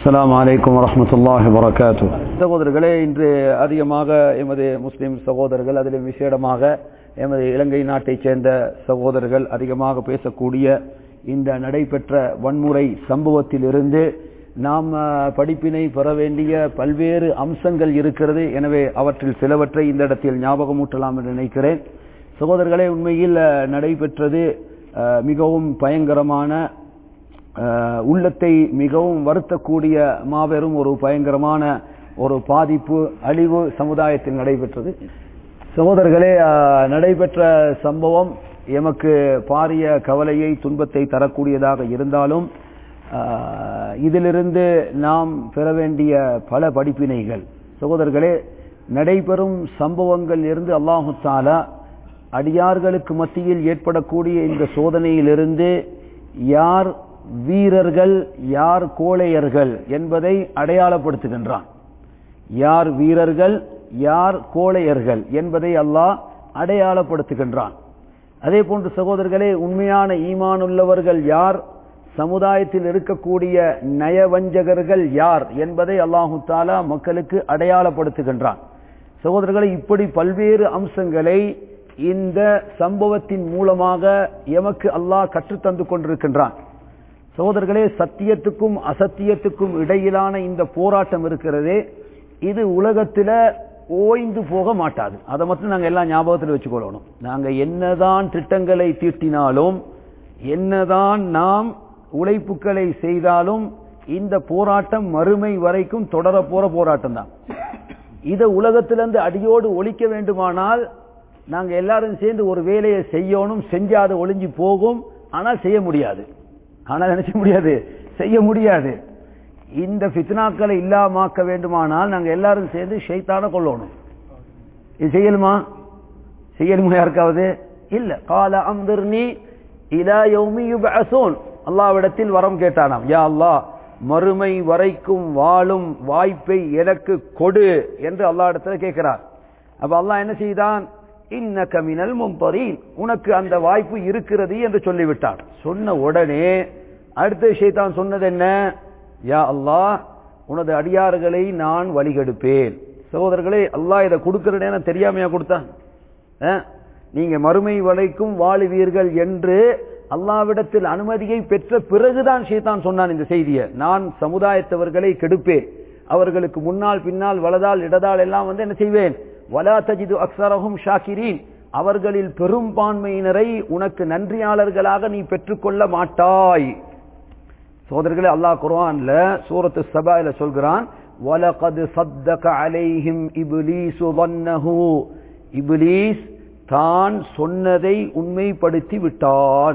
அஸ்ஸலாமு அலைக்கும் வரஹ்மத்துல்லாஹி வரகாத்து சகோதரர்களே இன்று அதிகமாக எமது முஸ்லிம் சகோதரர்கள் அதிலும் விசேடமாக எமது இலங்கை நாட்டைச் சேர்ந்த சகோதரர்கள் அதிகமாக பேசக்கூடிய இந்த நடைபெற்ற வன்முறை சம்பவத்திலிருந்து நாம் அஹ், படிப்பினை பெற வேண்டிய பல்வேறு அம்சங்கள் இருக்கிறது எனவே அவற்றில் சிலவற்றை இந்த இடத்தில் ஞாபகமூட்டலாம் என்று நினைக்கிறேன் சகோதரர்களே உண்மையில் அஹ், நடைபெற்றது அஹ், மிகவும் பயங்கரமான அஹ், உள்ளத்தை மிகவும் வருத்தக்கூடிய மாபெரும் ஒரு பயங்கரமான ஒரு பாதிப்பு அழிவு சமுதாயத்தில் நடைபெற்றது சகோதரர்களே அஹ், நடைபெற்ற சம்பவம் எமக்கு பாரிய கவலையை துன்பத்தை தரக்கூடியதாக இருந்தாலும் அஹ், இதிலிருந்து நாம் பெற வேண்டிய பல படிப்பினைகள் சகோதரர்களே நடைபெறும் சம்பவங்கள் இருந்து அல்லாஹு தாலா அடியார்களுக்கு மத்தியில் ஏற்படக்கூடிய இந்த சோதனையிலிருந்து யார் வீரர்கள் யார் கோழையர்கள் என்பதை அடையாளப்படுத்துகின்றான் யார் வீரர்கள் யார் கோழையர்கள் என்பதை அல்லாஹ் அடையாளப்படுத்துகின்றான் அதே போன்று சகோதரர்களே உண்மையான ஈமானுள்ளவர்கள் யார் சமுதாயத்தில் இருக்கக்கூடிய நயவஞ்சகர்கள் யார் என்பதை அல்லாஹு தாலா மக்களுக்கு அடையாளப்படுத்துகின்றான் சகோதரர்களை இப்படி பல்வேறு அம்சங்களை இந்த சம்பவத்தின் மூலமாக எமக்கு அல்லாஹ் கற்றுத்தந்து கொண்டிருக்கின்றான் சகோதரர்களே சத்தியத்துக்கும் அசத்தியத்துக்கும் இடையிலான இந்த போராட்டம் இருக்கிறதே இது உலகத்துல ஓய்ந்து போக மாட்டாது அதை மட்டும் நாங்க எல்லாம் ஞாபகத்தில் வச்சுக்கொள்ளணும் நாங்க என்னதான் திட்டங்களை தீட்டினாலும் என்னதான் நாம் உழைப்புகளை செய்தாலும் இந்த போராட்டம் மறுமை வரைக்கும் தொடர போற போராட்டம் தான் இதை உலகத்திலிருந்து அடியோடு ஒழிக்க வேண்டுமானால் நாங்க எல்லாரும் சேர்ந்து ஒரு வேலையை செய்யணும் செஞ்சா அது ஒளிஞ்சு போகும் ஆனால் செய்ய முடியாது ஆனால் நினைச்ச முடியாது செய்ய முடியாது இந்த ஃபித்னாக்களை இல்லாமாக்க வேண்டுமானால் நாங்க எல்லாரும் சேர்ந்து ஷைத்தான கொள்ளணும் இது செய்யலுமா செய்யலுமா யாருக்காவது இல்ல கால அம்திர்னி இலா யௌமி யுபஅஸூன் அல்லாஹ்விடத்தில் வரம் கேட்டானாம் யா அல்லாஹ் மறுமை வரைக்கும் வாழும் வாய்ப்பை எனக்கு கொடு என்று அல்லாஹ் இடத்துல கேட்கிறார் அப்ப அல்லாஹ் என்ன செய்தான் இன்னக மினல் மும்பரீன் உனக்கு அந்த வாய்ப்பு இருக்கிறது என்று சொல்லிவிட்டான் சொன்ன உடனே அடுத்த ஷைத்தான் சொன்னது என்ன யா அல்லாஹ் உனது அடியார்களை நான் வழிகெடுப்பேன் சகோதரர்களே அல்லாஹ் இதை கொடுக்கிற நேரம் தெரியாமையா கொடுத்தான் அஹ், நீங்க மறுமை வரைக்கும் வாழுவீர்கள் என்று அல்லாவிடத்தில் அனுமதியை பெற்ற பிறகுதான் ஷைத்தான் சொன்னான் இந்த செய்தியை நான் சமுதாயத்தவர்களை கெடுப்பேன் அவர்களுக்கு முன்னால் பின்னால் வலதால் இடதால் எல்லாம் வந்து என்ன செய்வேன் வலா தஜிது அக்ஸரஹும் ஷாக்கிரீன் அவர்களில் பெரும்பான்மையினரை உனக்கு நன்றியாளர்களாக நீ பெற்றுக்கொள்ள மாட்டாய் சோதரர்களே அல்லாஹ் குர்ஆன்ல சூரத்து சபாயில சொல்கிறான் வலகது சத்தக அலைஹிம் இப்லீசு வன்னஹு இப்லீஸ் தான் சொன்னதை உண்மைப்படுத்தி விட்டான்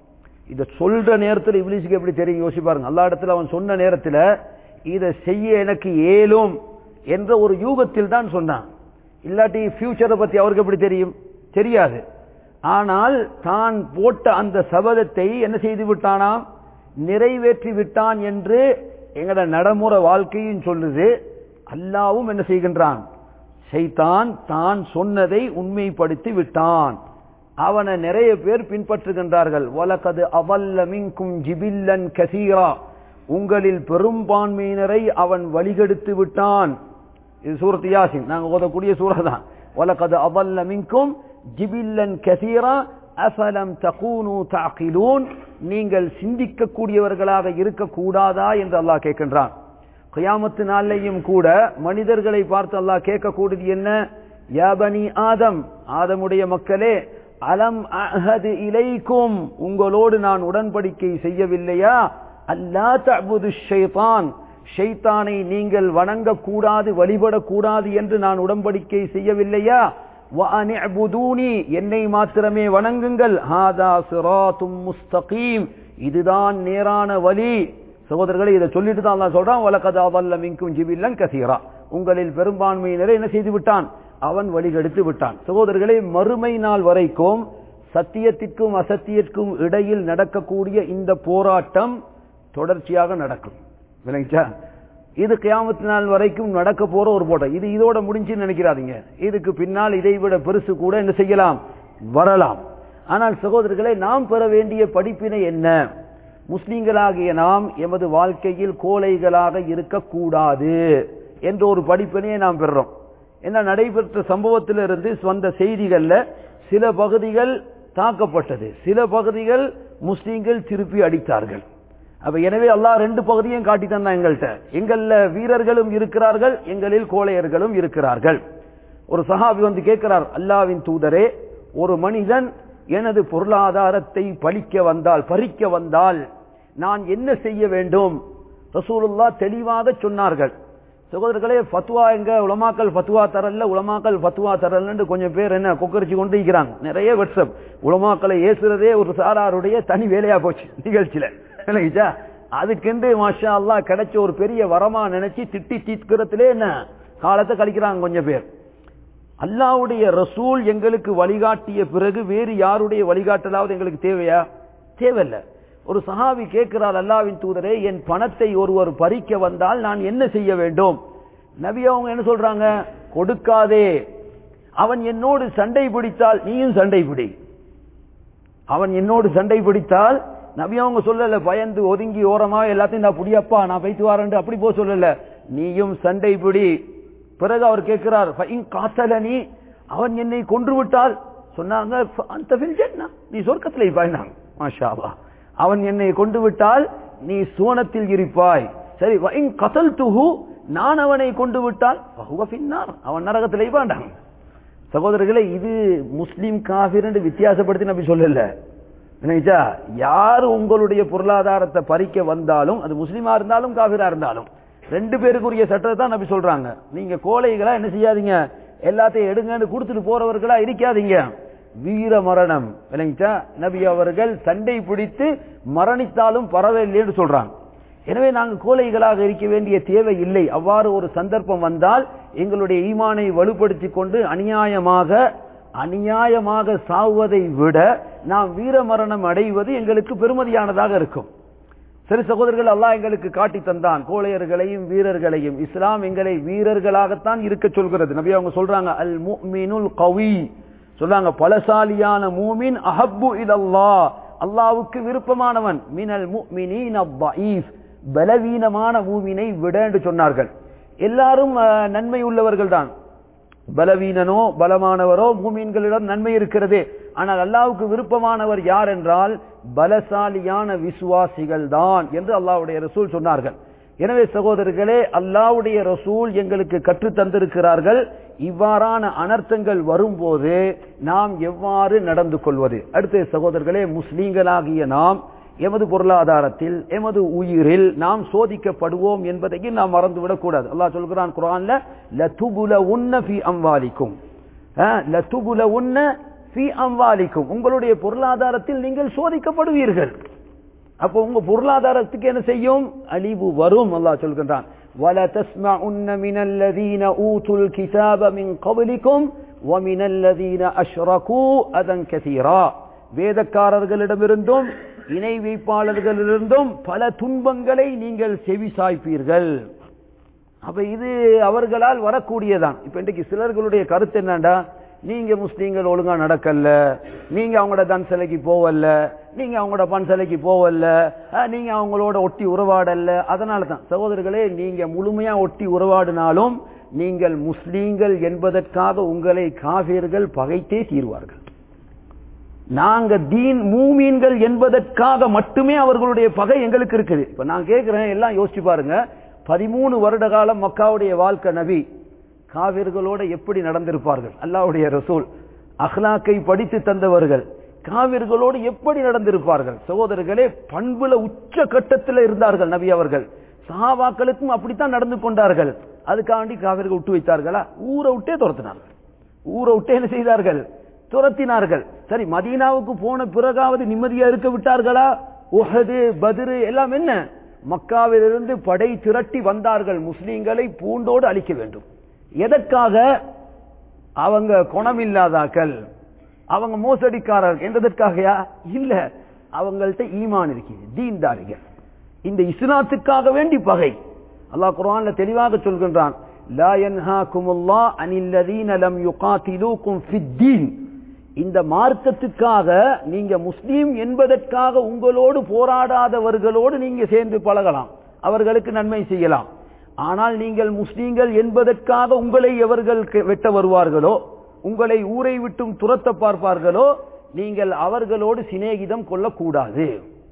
இத சொல்ற நேரத்தில் இப்லீஸுக்கு எப்படி தெரியும் யோசி பாருங்க அல்லா இடத்துல அவன் சொன்ன நேரத்தில் இதை செய்ய எனக்கு ஏலும் என்ற ஒரு யூகத்தில் தான் சொன்னான் இல்லாட்டி ஃபியூச்சரை பத்தி அவருக்கு எப்படி தெரியும் தெரியாது ஆனால் தான் போட்ட அந்த சபதத்தை என்ன செய்து விட்டானாம் நிறைவேற்றி விட்டான் என்று எங்கட நடைமுறை வாழ்க்கையும் சொல்லுது அல்லாவும் என்ன செய்கின்றான் செய்தான் தான் சொன்னதை உண்மைப்படுத்தி விட்டான் அவனை நிறைய பேர் பின்பற்றுகின்றார்கள் வலகது அவல்ல மின்கும் ஜிபில்லன் கசீரா உங்களில் பெரும்பான்மையினரை அவன் வழிகெடுத்து விட்டான் இது சூரத் யாசின் நாங்க ஓதக்கூடிய சூரா தான் வலகது அவல்ல மின்கும் ஜிபில்லன் கசீரா அஃபலம் தகூனு தாக்கிலூன் நீங்கள் சிந்திக்கக்கூடியவர்களாக இருக்கக்கூடாதா என்று அல்லாஹ் கேட்கின்றான் கியாமத்து நாளையும் கூட மனிதர்களை பார்த்து அல்லாஹ் கேட்கக்கூடியது என்ன யாபனி ஆதம் ஆதமுடைய மக்களே அலம் அஹது இலைக்கும் உங்களோடு நான் உடன்படிக்கை செய்யவில்லையா அல்லா தபுது ஷைத்தான் ஷைத்தானை நீங்கள் வணங்கக்கூடாது வழிபடக்கூடாது என்று நான் உடன்படிக்கை செய்யவில்லையா வஅனிஅ்புதூனி என்னை மாத்திரமே வணங்குங்கள் ஹாதா சிராத்தும் முஸ்தகீம் இதுதான் நேரான வழி சகோதரர்களை இதை சொல்லிட்டு தான் அல்லாஹ் சொல்றான் வலகத் அவல்ல மின்கும் ஜிபில்லன் கசீரா உங்களில் பெரும்பான்மையினரை என்ன செய்து விட்டான் அவன் வழிகெடுத்து விட்டான் சகோதரர்களே மறுமை நாள் வரைக்கும் சத்தியத்திற்கும் அசத்தியத்திற்கும் இடையில் நடக்கக்கூடிய இந்த போராட்டம் தொடர்ச்சியாக நடக்கும் விளங்கிச்சா இது கியாமத்து நாள் வரைக்கும் நடக்க போற ஒரு போட்டோ இது இதோட முடிஞ்சுன்னு நினைக்கிறாதீங்க இதுக்கு பின்னால் இதை விட பெருசு கூட என்ன செய்யலாம் வரலாம் ஆனால் சகோதரர்களை நாம் பெற வேண்டிய படிப்பினை என்ன முஸ்லிம்களாகிய நாம் எமது வாழ்க்கையில் கோழைகளாக இருக்கக்கூடாது என்ற ஒரு படிப்பினையை நாம் பெறுறோம் என்ன நடைபெற்ற சம்பவத்திலிருந்து வந்த செய்திகள்ல சில பகுதிகள் தாக்கப்பட்டது சில பகுதிகள் முஸ்லீம்கள் திருப்பி அடித்தார்கள் அப்ப எனவே அல்லாஹ் ரெண்டு பகுதியும் காட்டி தந்தா எங்கள்கிட்ட எங்கள்ல வீரர்களும் இருக்கிறார்கள் எங்களில் கோழையர்களும் இருக்கிறார்கள் ஒரு சஹாபி வந்து கேட்கிறார் அல்லாவின் தூதரே ஒரு மனிதன் எனது பொருளாதாரத்தை பழிக்க வந்தால் பறிக்க வந்தால் நான் என்ன செய்ய வேண்டும் ரசூலுல்லா தெளிவாக சொன்னார்கள் சகோதரர்களே ஃபத்வா எங்க உலமாக்கல் ஃபத்வா தரல உலமாக்கல் ஃபத்வா தரலன்னு கொஞ்சம் பேர் என்ன கொக்கரிச்சு கொண்டு இருக்கிறாங்க நிறைய வாட்ஸ்அப் உலமாக்களை ஏசுறதே ஒரு சாராருடைய தனி வேலையா போச்சு நிகழ்ச்சியில விளங்கிச்சா அதுக்கென்று மாஷா அல்லா கிடைச்ச ஒரு பெரிய வரமா நினைச்சு திட்டி தீர்க்கிறதுலே என்ன காலத்தை கழிக்கிறாங்க கொஞ்சம் பேர் அல்லாவுடைய ரசூல் எங்களுக்கு வழிகாட்டிய பிறகு வேறு யாருடைய வழிகாட்டலாவது எங்களுக்கு தேவையா தேவையில்லை ஒரு சஹாபி கேட்கிறார் அல்லாவின் தூதரே என் பணத்தை ஒருவர் பறிக்க வந்தால் நான் என்ன செய்ய வேண்டும் நபி அவங்க என்ன சொல்றாங்க கொடுக்காதே அவன் என்னோடு சண்டை பிடித்தால் நீயும் சண்டை பிடி அவன் என்னோடு சண்டை பிடித்தால் நபி அவங்க சொல்லல பயந்து ஒதுங்கி ஓரமா எல்லாத்தையும் நான் புடியப்பா நான் போய்த்து வரேன் அப்படி போக சொல்லல நீயும் சண்டை பிடி பிறகு அவர் கேட்கிறார் காத்தலனி அவன் என்னை கொன்று விட்டால் சொன்னாங்க அந்த நீ சொர்க்கத்தில் பாய்னாங்க மாஷா அவன் என்னை கொண்டு விட்டால் நீ சோனத்தில் இருப்பாய் சரி கதல் துகு நான் அவனை கொண்டு விட்டால் அவன் நரகத்தில் பாண்டாங்க சகோதரர்களே இது முஸ்லீம் காபிர் என்று வித்தியாசப்படுத்தி நம்பி சொல்லல நினைச்சா யார் உங்களுடைய பொருளாதாரத்தை பறிக்க வந்தாலும் அது முஸ்லீமா இருந்தாலும் காபிரா இருந்தாலும் ரெண்டு பேருக்குரிய சட்டத்தை தான் நம்பி சொல்றாங்க நீங்க கோழைகளா என்ன செய்யாதீங்க எல்லாத்தையும் எடுங்கன்னு கொடுத்துட்டு போறவர்களா இருக்காதீங்க வீர மரணம் விளங்கிச்சா நபி அவர்கள் சண்டை பிடித்து மரணித்தாலும் பரவாயில்லைன்னு சொல்றாங்க எனவே நாங்கள் கோழைகளாக இருக்க வேண்டிய தேவை இல்லை அவ்வாறு ஒரு சந்தர்ப்பம் வந்தால் எங்களுடைய ஈமானை வலுப்படுத்திக் கொண்டு அநியாயமாக அநியாயமாக சாவுவதை விட நாம் வீர மரணம் அடைவது எங்களுக்கு பெருமதியானதாக இருக்கும் சரி சகோதரர்கள் அல்லாஹ் எங்களுக்கு காட்டி தந்தான் கோழையர்களையும் வீரர்களையும் இஸ்லாம் எங்களை வீரர்களாகத்தான் இருக்க சொல்கிறது நபி அவங்க சொல்றாங்க அல் முஃமினுல் கவி சொல்றாங்க பலசாலியான மூமின் அஹப்பு இதல்லா அல்லாவுக்கு விருப்பமானவன் மினல் முஃமினீன் அவ்வஈஃப் பலவீனமான மூமினை விட என்று சொன்னார்கள் எல்லாரும் நன்மை உள்ளவர்கள் தான் பலவீனனோ பலமானவரோ மூமீன்களிடம் நன்மை இருக்கிறது ஆனால் அல்லாவுக்கு விருப்பமானவர் யார் என்றால் பலசாலியான விசுவாசிகள் தான் என்று அல்லாவுடைய ரசூல் சொன்னார்கள் எனவே சகோதரர்களே அல்லாவுடைய ரசூல் எங்களுக்கு கற்று தந்திருக்கிறார்கள் இவ்வாறான அனர்த்தங்கள் வரும்போது நாம் எவ்வாறு நடந்து கொள்வது அடுத்த சகோதரர்களே முஸ்லீம்களாகிய நாம் எமது பொருளாதாரத்தில் எமது உயிரில் நாம் சோதிக்கப்படுவோம் என்பதையும் நாம் மறந்துவிடக் கூடாது அல்லாஹ் சொல்கிறான் குரான்ல லதுபுல உன்ன ஃபி அம்வாலிக்கும் லதுபுல உன்ன ஃபி அம்வாலிக்கும் உங்களுடைய பொருளாதாரத்தில் நீங்கள் சோதிக்கப்படுவீர்கள் அப்போ உங்க பொருளாதாரத்துக்கு என்ன செய்யும் அழிவு வரும் அல்லாஹ் சொல்கின்றான் ولا تسمعن من الذين اوتوا الكتاب من قبلكم ومن الذين اشركوا اذى كثيرا வேதக்காரர்களிடமிருந்தும் இணை வைப்பாளர்களிலிருந்தும் பல துன்பங்களை நீங்கள் செவி சாய்ப்பீர்கள் அப்ப இது அவர்களால் வரக்கூடியதான் இப்ப இன்றைக்கு சிலர்களுடைய கருத்து என்னண்டா நீங்க முஸ்லீம்கள் ஒழுங்கா நடக்கல நீங்க அவங்களோட தன் சிலைக்கு போவல்ல நீங்க அவங்களோட பண் சிலைக்கு போவல்ல நீங்க அவங்களோட ஒட்டி உறவாடல்ல அதனால தான் சகோதரர்களே நீங்க முழுமையா ஒட்டி உறவாடினாலும் நீங்கள் முஸ்லீம்கள் என்பதற்காக உங்களை காவியர்கள் பகைத்தே தீர்வார்கள் நாங்க தீன் மூமீன்கள் என்பதற்காக மட்டுமே அவர்களுடைய பகை எங்களுக்கு இருக்குது இப்ப நான் கேட்கிறேன் எல்லாம் யோசிச்சு பாருங்க பதிமூணு வருட காலம் மக்காவுடைய வாழ்க்கை நபி காவிர்களோட எப்படி நடந்திருப்பார்கள் அல்லாவுடைய ரசூல் அஹ்லாக்கை படித்து தந்தவர்கள் காவிர்களோடு எப்படி நடந்திருப்பார்கள் சகோதரர்களே பண்புல உச்ச கட்டத்தில் இருந்தார்கள் நபி அவர்கள் சஹாபாக்களுக்கும் அப்படித்தான் நடந்து கொண்டார்கள் அதுக்காண்டி காவிர்கள் விட்டு வைத்தார்களா ஊரை விட்டே துரத்தினார்கள் ஊரை விட்டே என்ன செய்தார்கள் துரத்தினார்கள் சரி மதீனாவுக்கு போன பிறகாவது நிம்மதியா இருக்க விட்டார்களா உஹது பதிரு எல்லாம் என்ன மக்காவிலிருந்து படை திரட்டி வந்தார்கள் முஸ்லீம்களை பூண்டோடு அழிக்க வேண்டும் எதற்காக அவங்க குணமில்லாதாக்கள் அவங்க மோசடிக்காரர்கள் என்றதற்காகயா இல்ல அவங்கள்ட்ட ஈமான் இருக்குது தீன்தாரிகள் இந்த இஸ்லாத்துக்காக வேண்டி பகை அல்லாஹ் குர்ஆன்ல தெளிவாக சொல்கின்றான் லா யன்ஹாகுமுல்லாஹ் அனில் லதீன லம் யுகாத்திலூகும் ஃபித்தீன் இந்த மார்க்கத்துக்காக நீங்க முஸ்லீம் என்பதற்காக உங்களோடு போராடாதவர்களோடு நீங்க சேர்ந்து பழகலாம் அவர்களுக்கு நன்மை செய்யலாம் ஆனால் நீங்கள் முஸ்லீம்கள் என்பதற்காக உங்களை எவர்கள் கெ- வெட்ட வருவார்களோ உங்களை ஊரை விட்டும் துரத்த பார்ப்பார்களோ நீங்கள் அவர்களோடு சிநேகிதம் கொள்ளக்கூடாது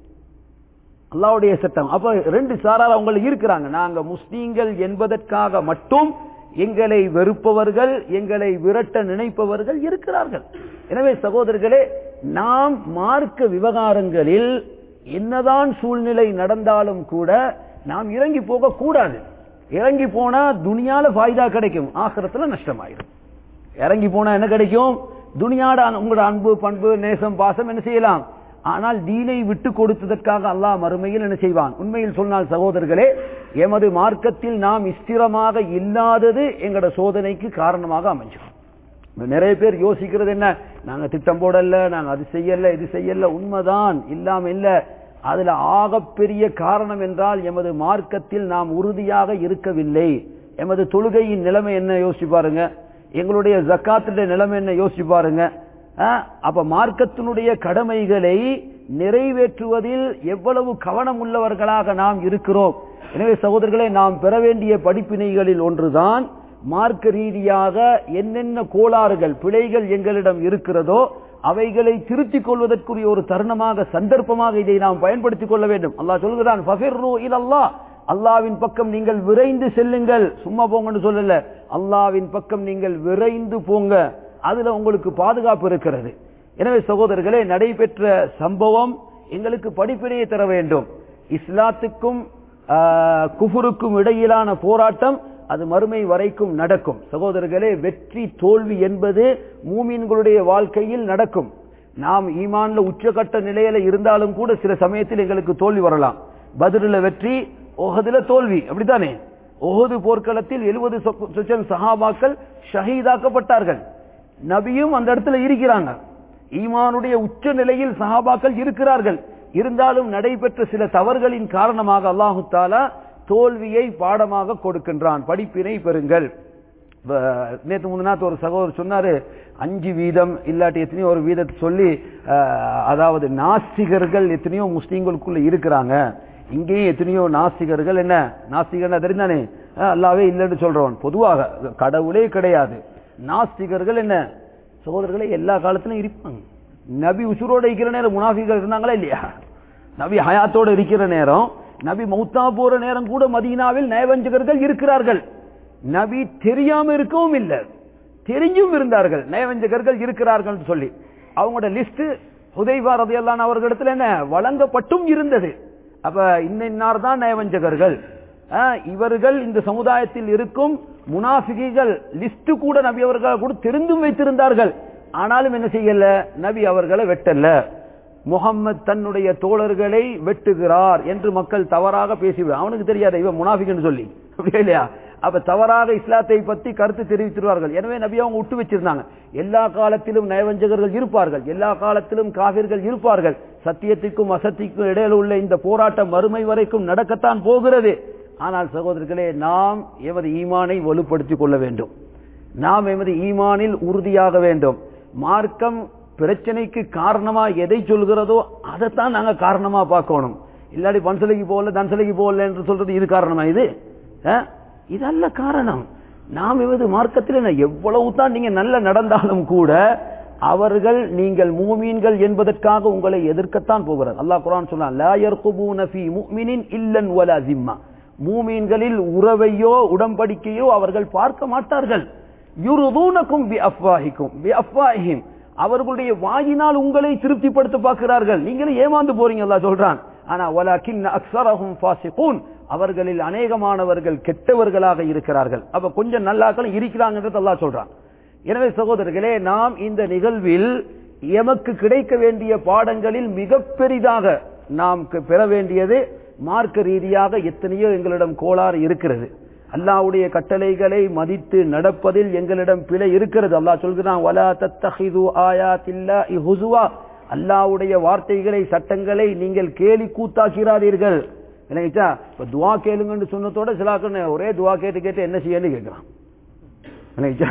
அல்லாவுடைய சட்டம் அப்ப ரெண்டு சாரார் அவங்க இருக்கிறாங்க நாங்க முஸ்லீம்கள் என்பதற்காக மட்டும் எங்களை வெறுப்பவர்கள் எங்களை விரட்ட நினைப்பவர்கள் இருக்கிறார்கள் எனவே சகோதரர்களே நாம் மார்க்க விவகாரங்களில் என்னதான் சூழ்நிலை நடந்தாலும் கூட நாம் இறங்கி போக கூடாது இறங்கி போனா துனியால ஃபாய்தா கிடைக்கும் ஆசிரத்துல நஷ்டமாயிடும் இறங்கி போனா என்ன கிடைக்கும் துனியாட உங்களோட அன்பு பண்பு நேசம் பாசம் என்ன செய்யலாம் ஆனால் தீனை விட்டு கொடுத்ததற்காக அல்லாஹ் மறுமையில் என்ன செய்வான் உண்மையில் சொன்னால் சகோதரர்களே எமது மார்க்கத்தில் நாம் ஸ்திரமாக இல்லாதது எங்களோட சோதனைக்கு காரணமாக அமைஞ்சிடும் இப்ப நிறைய பேர் யோசிக்கிறது என்ன நாங்க திட்டம் போடல நாங்க அது செய்யல இது செய்யல உண்மைதான் இல்லாம இல்ல அதுல ஆகப்பெரிய காரணம் என்றால் எமது மார்க்கத்தில் நாம் உறுதியாக இருக்கவில்லை எமது தொழுகையின் நிலைமை என்ன யோசிச்சு பாருங்க எங்களுடைய ஜக்காத்துடைய நிலைமை என்ன யோசிச்சு பாருங்க ஆ, அப்ப மார்க்கத்தினுடைய கடமைகளை நிறைவேற்றுவதில் எவ்வளவு கவனம் உள்ளவர்களாக நாம் இருக்கிறோம் எனவே சகோதரர்களே நாம் பெற வேண்டிய படிப்பினைகளில் ஒன்றுதான் மார்க்க ரீதியாக என்னென்ன கோளாறுகள் பிழைகள் எங்களிடம் இருக்கிறதோ அவைகளை திருத்திக் கொள்வதற்குரிய ஒரு தருணமாக சந்தர்ப்பமாக இதை நாம் பயன்படுத்திக் கொள்ள வேண்டும் அல்லாஹ் சொல்கிறான் "ஃபஃபிர்ரு இலல்லாஹ்." அல்லாவின் பக்கம் நீங்கள் விரைந்து செல்லுங்கள் சும்மா போங்கன்னு சொல்லல அல்லாவின் பக்கம் நீங்கள் விரைந்து போங்க அதுல உங்களுக்கு பாதுகாப்பு இருக்கிறது எனவே சகோதரர்களே நடைபெற்ற சம்பவம் எங்களுக்கு படிப்பினையை தர வேண்டும் இஸ்லாத்துக்கும் ஆஹ், குஃபுருக்கும் இடையிலான போராட்டம் அது மறுமை வரைக்கும் நடக்கும் சகோதரர்களே வெற்றி தோல்வி என்பது மூமின்களுடைய வாழ்க்கையில் நடக்கும் நாம் ஈமான்ல உச்சகட்ட நிலையில இருந்தாலும் கூட சில சமயத்தில் எங்களுக்கு தோல்வி வரலாம் பதில வெற்றி ஓஹதுல தோல்வி அப்படித்தானே ஓஹது போர்க்களத்தில் எழுபது சொச்சம் சஹாபாக்கள் ஷஹீதாக்கப்பட்டார்கள் நபியும் அந்த இடத்துல இருக்கிறாங்க ஈமானுடைய உச்ச நிலையில் சஹாபாக்கள் இருக்கிறார்கள் இருந்தாலும் நடைபெற்ற சில தவறுகளின் காரணமாக அல்லாஹு தாலா தோல்வியை பாடமாக கொடுக்கின்றான் படிப்பினை பெறுங்கள் இப்ப நேத்து முன்னாத்து ஒரு சகோதரர் சொன்னாரு அஞ்சு வீதம் இல்லாட்டி எத்தனையோ ஒரு வீதத்தை சொல்லி அஹ், அதாவது நாஸ்திகர்கள் எத்தனையோ முஸ்லீம்களுக்குள்ள இருக்கிறாங்க இங்கேயும் எத்தனையோ நாஸ்திகர்கள் என்ன நாஸ்திகர்னா தெரிந்தானே அஹ், அல்லாவே இல்லைன்னு சொல்றவன் பொதுவாக கடவுளே கிடையாது நாஸ்திகர்கள் என்ன சகோதரர்களே எல்லா காலத்திலும் இருப்பாங்க நபி உசுரோட இருக்கிற நேரம் முனாஃபிகள் இருந்தாங்களா இல்லையா நபி ஹயாத்தோட இருக்கிற நேரம் நபி மௌத்தா போற நேரம் கூட மதீனாவில் நயவஞ்சகர்கள் இருக்கிறார்கள் நபி தெரியாம இருக்கவும் இல்லை தெரிஞ்சும் இருந்தார்கள் நயவஞ்சகர்கள் இருக்கிறார்கள் சொல்லி அவங்களோட லிஸ்ட் ஹுதைவா ரதியல்லான் அவர்களிடத்துல என்ன வழங்கப்பட்டும் இருந்தது அப்ப இன்னார் தான் நயவஞ்சகர்கள் ஆ, இவர்கள் இந்த சமுதாயத்தில் இருக்கும் முனாஃபிகிகள் லிஸ்ட் கூட நபி அவர்கள் கூட தெரிந்தும் வைத்திருந்தார்கள் ஆனாலும் என்ன செய்யல நபி அவர்களை வெட்டல முகம்மது தன்னுடைய தோழர்களை வெட்டுகிறார் என்று மக்கள் தவறாக பேசி அவனுக்கு தெரியாத இவன் முனாஃபிக்னு சொல்லி அப்படியா இல்லையா அப்ப தவறாக இஸ்லாத்தை பத்தி கருத்து தெரிவித்திருவார்கள் எனவே நபி அவங்க விட்டு வச்சிருந்தாங்க எல்லா காலத்திலும் நயவஞ்சகர்கள் இருப்பார்கள் எல்லா காலத்திலும் காவிர்கள் இருப்பார்கள் சத்தியத்திற்கும் அசத்திற்கும் இடையில உள்ள இந்த போராட்டம் மறுமை வரைக்கும் நடக்கத்தான் போகிறது ஆனால் சகோதரர்களே நாம் எமது ஈமானை வலுப்படுத்திக் கொள்ள வேண்டும் நாம் எமது ஈமானில் உறுதியாக வேண்டும் மார்க்கம் பிரச்சனைக்கு காரணமா எதை சொல்கிறதோ அதைத்தான் நாங்க காரணமா பார்க்கணும் இல்லாட்டி பன்சலைக்கு போகல தன்சலைக்கு போகல என்று சொல்றது இது காரணமா இது அஹ்? இதல்ல காரணம் நாம் எமது மார்க்கத்தில் என்ன எவ்வளவு தான் நீங்க நல்ல நடந்தாலும் கூட அவர்கள் நீங்கள் மூமீன்கள் என்பதற்காக உங்களை எதிர்க்கத்தான் போகிறார் அல்லாஹ் குரான் சொன்னான் லா யர்குபூன ஃபீ முஃமினின் இல்லன் வலா ஜிம்மா மூமீன்களில் உறவையோ உடன்படிக்கையோ அவர்கள் பார்க்க மாட்டார்கள் யுருதூனக்கும் பி அஃப்வாஹிக்கும் பி அஃப்வாஹிம் அவர்களுடைய வாயினால் உங்களை திருப்திப்படுத்த பார்க்கிறார்கள் நீங்களும் ஏமாந்து போறீங்க அல்லாஹ் சொல்றான் ஆனா வலாக்கின் அக்ஸரஹும் ஃபாசிகூன் அவர்களில் அநேகமானவர்கள் கெட்டவர்களாக இருக்கிறார்கள் அப்ப கொஞ்சம் நல்லாக்களும் இருக்கிறாங்கன்றது அல்லாஹ் சொல்றான் எனவே சகோதரர்களே நாம் இந்த நிகழ்வில் எமக்கு கிடைக்க வேண்டிய பாடங்களில் மிக பெரிதாக நாம் க- பெற வேண்டியது மார்க்க ரீதியாக எத்தனையோ எங்களிடம் கோளாறு இருக்கிறது அல்லாஹ்வுடைய கட்டளைகளை மதித்து நடப்பதில் எங்களிடம் பிழை இருக்கிறது அல்லாஹ் சொல்கிறான் வலா தத்தஹிது ஆயாத்தில்லாஹி ஹுசுவா அல்லாஹ்வுடைய வார்த்தைகளை சட்டங்களை நீங்கள் கேலி கூத்தாக்கிறாதீர்கள் இல்லைங்களா இப்ப துவா கேளுங்கன்னு சொன்னதோட சிலாக்கள் ஒரே துவா கேட்டு கேட்டு என்ன செய்யன்னு கேட்கிறான் இல்லைங்களா?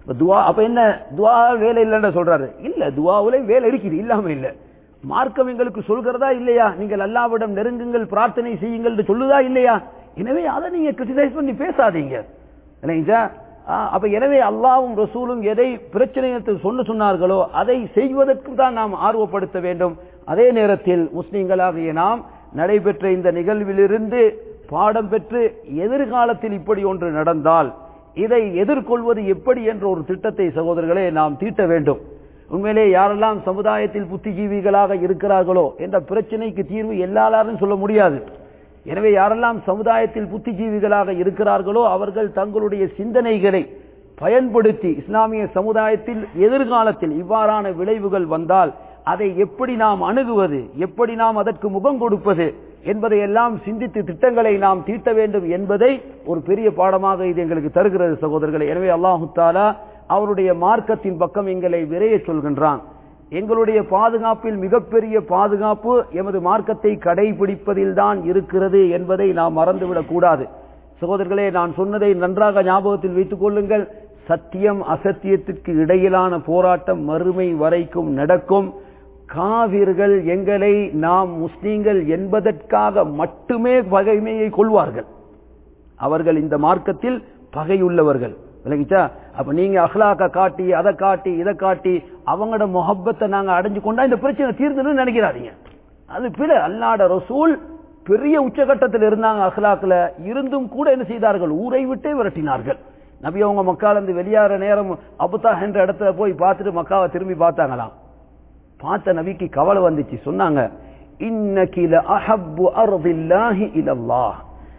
இப்ப துவா அப்ப என்ன துவா வேலை இல்லைன்னு சொல்றாரு இல்ல துவாவுல வேலை இருக்குது இல்லாம இல்ல மார்க்கம் எங்களுக்கு சொல்கிறதா இல்லையா நீங்கள் அல்லாவிடம் நெருங்குங்கள் பிரார்த்தனை செய்யுங்கள் என்று சொல்லுதா இல்லையா எனவே அதை நீங்க கிரிட்டிசைஸ் பண்ணி பேசாதீங்க இல்லைங்களா ஆ, அப்ப எனவே அல்லாவும் ரசூலும் எதை பிரச்சனையை சொன்ன சொன்னார்களோ அதை செய்வதற்கு தான் நாம் ஆர்வப்படுத்த வேண்டும் அதே நேரத்தில் முஸ்லிம்களாகிய நாம் நடைபெற்ற இந்த நிகழ்விலிருந்து பாடம் பெற்று எதிர்காலத்தில் இப்படி ஒன்று நடந்தால் இதை எதிர்கொள்வது எப்படி என்ற ஒரு திட்டத்தை சகோதரர்களே நாம் தீட்ட வேண்டும் உண்மையிலே யாரெல்லாம் சமுதாயத்தில் புத்திஜீவிகளாக இருக்கிறார்களோ என்ற பிரச்சனைக்கு தீர்வு எல்லாரும் சொல்ல முடியாது எனவே யாரெல்லாம் சமுதாயத்தில் புத்திஜீவிகளாக இருக்கிறார்களோ அவர்கள் தங்களுடைய சிந்தனைகளை பயன்படுத்தி இஸ்லாமிய சமுதாயத்தில் எதிர்காலத்தில் இவ்வாறான விளைவுகள் வந்தால் அதை எப்படி நாம் அணுகுவது எப்படி நாம் அதற்கு முகம் கொடுப்பது என்பதை எல்லாம் சிந்தித்து திட்டங்களை நாம் தீட்ட வேண்டும் என்பதை ஒரு பெரிய பாடமாக இது எங்களுக்கு தருகிறது சகோதரர்களே எனவே அல்லாஹு தாலா அவருடைய மார்க்கத்தின் பக்கம் எங்களை விரைய சொல்கின்றான் எங்களுடைய பாதுகாப்பில் மிகப்பெரிய பாதுகாப்பு எமது மார்க்கத்தை கடைபிடிப்பதில் தான் இருக்கிறது என்பதை நாம் மறந்துவிடக் கூடாது சகோதரர்களே நான் சொன்னதை நன்றாக ஞாபகத்தில் வைத்துக் கொள்ளுங்கள் சத்தியம் அசத்தியத்திற்கு இடையிலான போராட்டம் மறுமை வரைக்கும் நடக்கும் காவிர்கள் எங்களை நாம் முஸ்லீம்கள் என்பதற்காக மட்டுமே பகைமையை கொள்வார்கள் அவர்கள் இந்த மார்க்கத்தில் பகையுள்ளவர்கள் விளங்கிச்சா அப்ப நீங்க அஹ்லாக்க காட்டி அதை காட்டி இதை காட்டி அவங்களோட முகப்பத்தை நாங்க அடைஞ்சு கொண்டா இந்த பிரச்சனை தீர்ந்துன்னு நினைக்கிறாதீங்க அது பிற அல்லாட ரசூல் பெரிய உச்சகட்டத்தில் இருந்தாங்க அஹ்லாக்ல இருந்தும் கூட என்ன செய்தார்கள் ஊரை விட்டே விரட்டினார்கள் நபி அவங்க மக்கால இருந்து வெளியாற நேரம் அபுதா என்ற இடத்துல போய் பார்த்துட்டு மக்காவை திரும்பி பார்த்தாங்களாம் பார்த்த நபிக்கு கவலை வந்துச்சு சொன்னாங்க இன்னகில அஹப்பு அர்தில்லாஹி இலல்லாஹ்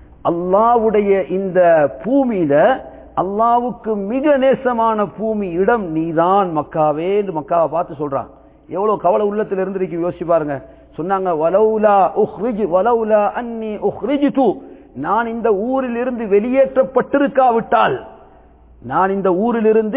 அல்லாவுடைய இந்த பூமியில அல்லாவுக்கு மிக நேசமான பூமி இடம் நீதான் மக்காவே என்று மக்காவை பார்த்து சொல்றான் எவ்வளவு கவலை உள்ளத்தில் இருந்திருக்கு யோசிச்சு பாருங்க சொன்னாங்க வலௌலா உஹ்ரிஜ் வலௌலா அன்னி உஹ்ரிஜ்து நான் இந்த ஊரில் இருந்து வெளியேற்றப்பட்டிருக்காவிட்டால் நான் இந்த ஊரிலிருந்து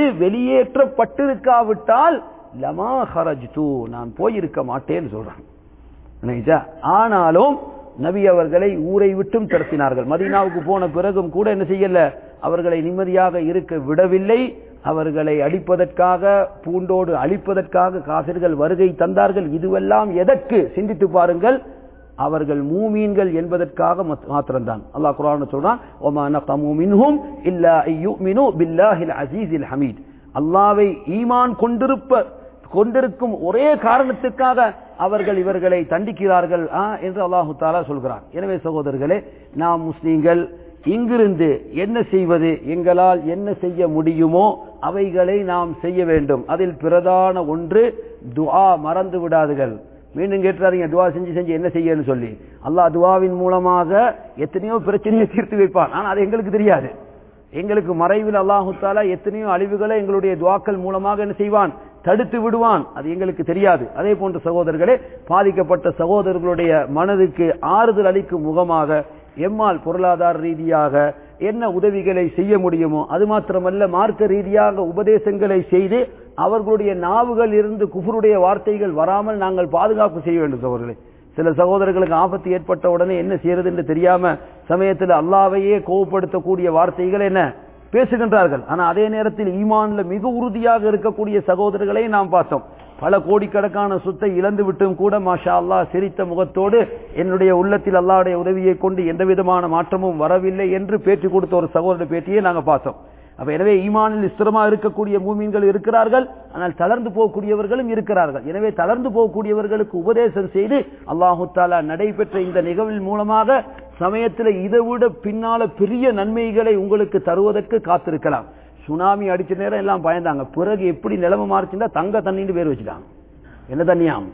வெளியேற்றப்பட்டிருக்காவிட்டால் லமா ஹரஜ்து நான் போயிருக்க மாட்டேன்னு சொல்றான் நினைச்சா? ஆனாலும் நபி அவர்களை ஊரை விட்டும் திரட்டினார்கள் மதீனாவுக்கு போன பிறகும் கூட என்ன செய்யல அவர்களை நிம்மதியாக இருக்க விடவில்லை அவர்களை அடிப்பதற்காக பூண்டோடு அழிப்பதற்காக காசிர்கள் வருகை தந்தார்கள் இதுவெல்லாம் எதற்கு சிந்தித்து பாருங்கள் அவர்கள் மூமீன்கள் என்பதற்காக மத்- மாத்திரம்தான் அல்லாஹ் குர்ஆன்ல சொல்றான் ஒமா நகமு மின்ஹும் இல்லா ஐயுமினு பில்லாஹில் அசீஸில் ஹமீத் அல்லாவை ஈமான் கொண்டிருப்ப கொண்டிருக்கும் ஒரே காரணத்துக்காக அவர்கள் இவர்களை தண்டிக்கிறார்கள் ஆ, என்று அல்லாஹு தாலா சொல்கிறான் எனவே சகோதரர்களே நாம் முஸ்லீம்கள் இங்கிருந்து என்ன செய்வது எங்களால் என்ன செய்ய முடியுமோ அவைகளை நாம் செய்ய வேண்டும் அதில் பிரதான ஒன்று துஆ மறந்து விடாதுகள் மீண்டும் கேட்டுறாதீங்க துவா செஞ்சு செஞ்சு என்ன செய்யன்னு சொல்லி அல்லாஹ் துவாவின் மூலமாக எத்தனையோ பிரச்சனையை தீர்த்து வைப்பான் ஆனா அது எங்களுக்கு தெரியாது எங்களுக்கு மறைவில் அல்லாஹு தாலா எத்தனையோ அழிவுகளை எங்களுடைய துவாக்கள் மூலமாக என்ன செய்வான் தடுத்து விடுவான் அது எங்களுக்கு தெரியாது அதே போன்ற சகோதரர்களே பாதிக்கப்பட்ட சகோதரர்களுடைய மனதுக்கு ஆறுதல் அளிக்கும் முகமாக எம்மால் பொருளாதார ரீதியாக என்ன உதவிகளை செய்ய முடியுமோ அது மாத்திரமல்ல மார்க்க ரீதியாக உபதேசங்களை செய்து அவர்களுடைய நாவுகள் இருந்து குஃபருடைய வார்த்தைகள் வராமல் நாங்கள் பாதுகாப்பு செய்ய வேண்டும் சகோதரர்களே சில சகோதரர்களுக்கு ஆபத்து ஏற்பட்ட உடனே என்ன செய்யறது என்று தெரியாம சமயத்தில் அல்லாவையே கோவப்படுத்தக்கூடிய வார்த்தைகள் என்ன பேசுகின்றார்கள் ஆனா அதே நேரத்தில் ஈமான்ல மிக உறுதியாக இருக்கக்கூடிய சகோதரர்களை நாம் பார்த்தோம் பல கோடிக்கணக்கான சொத்தை இழந்து விட்டும் கூட மாஷா அல்லாஹ் சிரித்த முகத்தோடு என்னுடைய உள்ளத்தில் அல்லாஹ்வுடைய உதவியை கொண்டு எந்த விதமான மாற்றமும் வரவில்லை என்று பேட்டி கொடுத்த ஒரு சகோதர பேட்டியை நாங்க பார்த்தோம் அப்ப எனவே ஈமானில் ஸ்திரமா இருக்கக்கூடிய மூமீன்கள் இருக்கிறார்கள் ஆனால் தளர்ந்து போகக்கூடியவர்களும் இருக்கிறார்கள் எனவே தளர்ந்து போகக்கூடியவர்களுக்கு உபதேசம் செய்து அல்லாஹு தாலா நடைபெற்ற இந்த நிகழ்வின் மூலமாக சமயத்தில் இதை விட பின்னால பெரிய நன்மைகளை உங்களுக்கு தருவதற்கு காத்திருக்கலாம் சுனாமி அடிச்ச நேரம் எல்லாம் பயந்தாங்க பிறகு எப்படி நிலைமை மாறிச்சுன்னா தங்க தண்ணின்னு பேர் வச்சுட்டாங்க என்ன தண்ணியாம்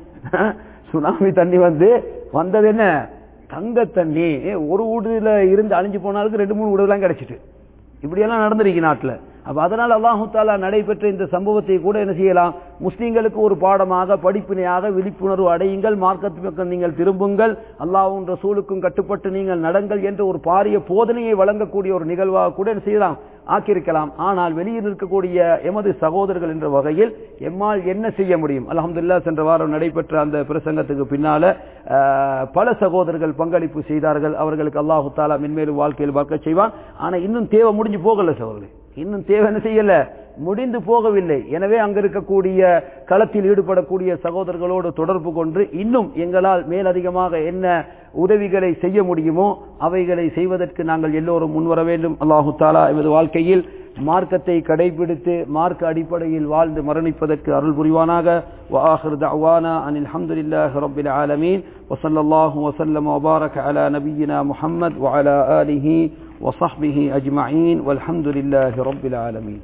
சுனாமி தண்ணி வந்து வந்தது என்ன தங்க தண்ணி ஒரு வீடுல இருந்து அழிஞ்சு போனாலுக்கு ரெண்டு மூணு வீடுலாம் கிடைச்சிட்டு இப்படியெல்லாம் நடந்திருக்கு நாட்டில் அப்ப அதனால் அல்லாஹு தாலா நடைபெற்ற இந்த சம்பவத்தை கூட என்ன செய்யலாம் முஸ்லீம்களுக்கு ஒரு பாடமாக படிப்பினையாக விழிப்புணர்வு அடையுங்கள் மார்க்கத்து பக்கம் நீங்கள் திரும்புங்கள் அல்லாஹ்வும் ரசூலுக்கும் கட்டுப்பட்டு நீங்கள் நடங்கள் என்ற ஒரு பாரிய போதனையை வழங்கக்கூடிய ஒரு நிகழ்வாக கூட என்ன செய்யலாம் ஆக்கியிருக்கலாம் ஆனால் வெளியில் இருக்கக்கூடிய எமது சகோதரர்கள் என்ற வகையில் எம்மால் என்ன செய்ய முடியும் அல்ஹம்துலில்லாஹ் சென்ற வாரம் நடைபெற்ற அந்த பிரசங்கத்துக்கு பின்னால அஹ், பல சகோதரர்கள் பங்களிப்பு செய்தார்கள் அவர்களுக்கு அல்லாஹு தாலா மென்மேலும் வாழ்க்கையில் பார்க்க செய்வான் ஆனா இன்னும் தேவை முடிஞ்சு போகல சகோதரர்களே இன்னும் தேவை என்ன செய்யல முடிந்து போகவில்லை எனவே அங்க இருக்கக்கூடிய களத்தில் ஈடுபடக்கூடிய சகோதரர்களோடு தொடர்பு கொண்டு இன்னும் எங்களால் மேலதிகமாக என்ன உதவிகளை செய்ய முடியுமோ அவைகளை செய்வதற்கு நாங்கள் எல்லோரும் முன்வர வேண்டும் அல்லாஹு தாலா எமது வாழ்க்கையில் மார்க்கத்தை கடைபிடித்து மார்க்க அடிப்படையில் வாழ்ந்து மரணிப்பதற்கு அருள் புரிவானாக وآخر دعوانا أن الحمد لله رب العالمين وصلى الله وسلم وبارك على نبينا محمد وعلى آله وصحبه أجمعين والحمد لله رب العالمين